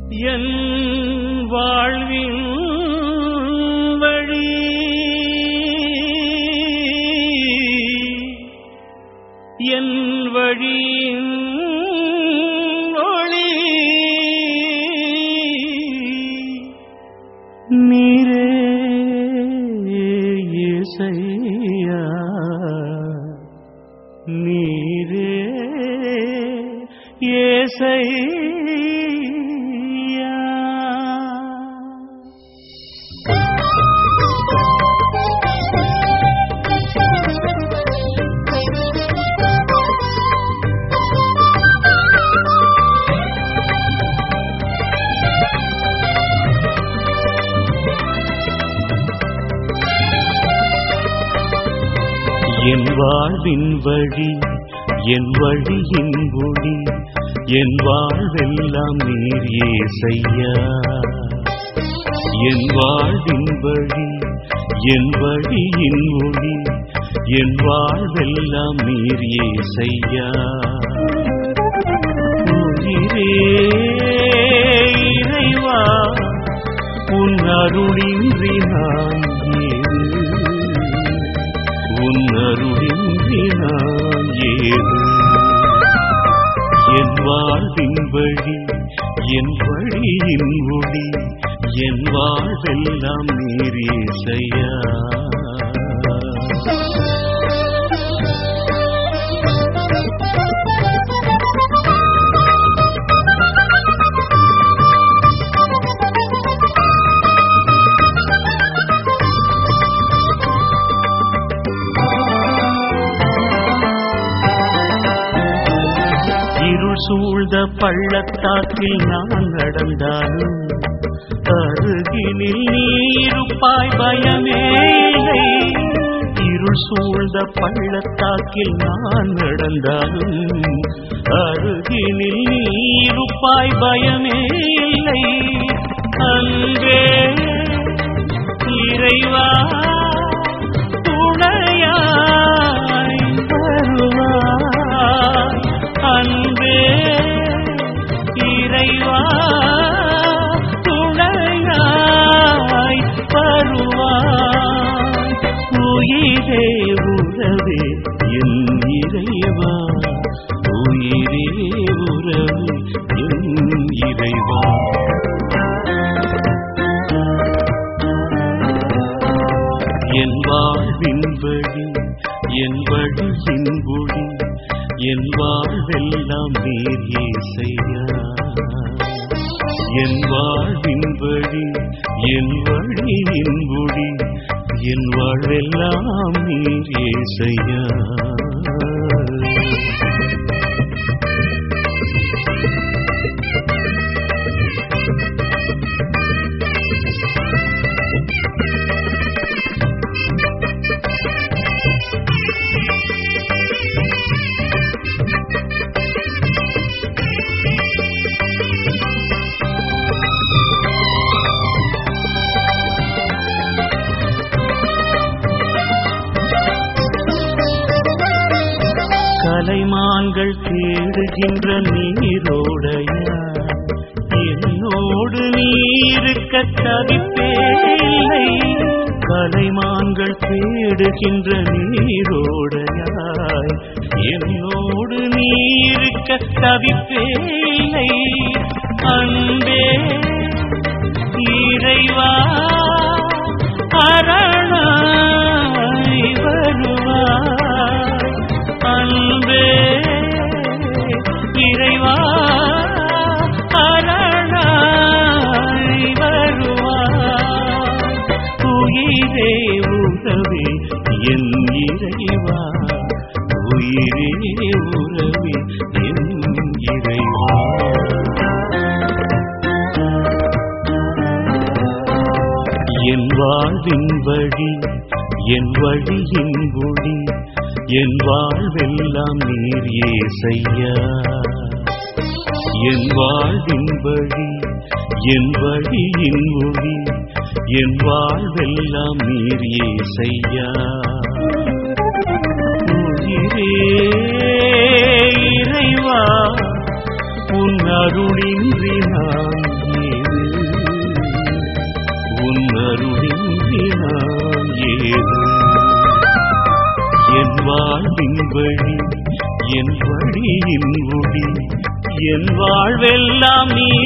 என் வாழ்வின் வழி என் வழியின் ஒளி நீரே இசையா நீரே ஏசையா என் வாழ்வின் வழி என் வழியின் ஒளி என் வாழ்வெல்லாம் நீர் ஏசையா என் வாழ்வின் வழி என் வழியின் ஒளி என் வாழ்வெல்லாம் நீர் ஏசையா உயிரே இறைவா உன் அருளின்றி நான் ஏது உன் அருளின்றி நான் ஏது என் வாழ்வின் வழி என் வழியின் ஒளி என் வாழ்வெல்லாம் நீரேசையா இருள் சூழ்ந்த பள்ளத்தாக்கில் நான் நடந்தாலும் அருகினில் நீருப்பாய் பயமே இல்லை இருள் சூழ்ந்த பள்ளத்தாக்கில் நான் நடந்தாலும் அருகினில் நீருப்பாய் பயமே இல்லை அன்பே இறைவா துணையாய் வருவாய் அன்பே இறைவா துணையாய் வருவாய் உயிரே உறவே என் இறைவா உயிரே உறவே என் இறைவா என் வாழ்வின் வழி என் வழியின் ஒளி என் வாழ்வெல்லாம் நீர் ஏசையா என் வாழ்வின் வழி என் வழியின் ஒளி என் வாழ்வெல்லாம் நீர் ஏசையா கலைமான்கள் தேடுகின்ற நீரோடையா என்னோடு நீருக்க தவிப்பே இல்லை கலைமான்கள் தேடுகின்ற நீரோடையாய் என்னோடு நீருக்க தவிப்பே இல்லை அன்பே இறைவா அரணாய் வருவாய் அன்பே இறைவா அரணாய் வருவாய் உயிரே உறவே என் இறைவா உயிரே உறவே என் இறைவா என் வாழ்வின் வழி என் வழியின் ஒளி என் வாழ்வெல்லாம் நீர் ஏசையா என் வாழ்வின் வழி என் வழியின் ஒளி என் வாழ்வெல்லாம் நீர் ஏசையா உயிரே இறைவா உன் அருளின்றி நான் ஏது உன் அருளின்றி நான் ஏது என் வாழ்வின் வழி என் வழியின் ஒளி என் வாழ்வெல்லாம் நீ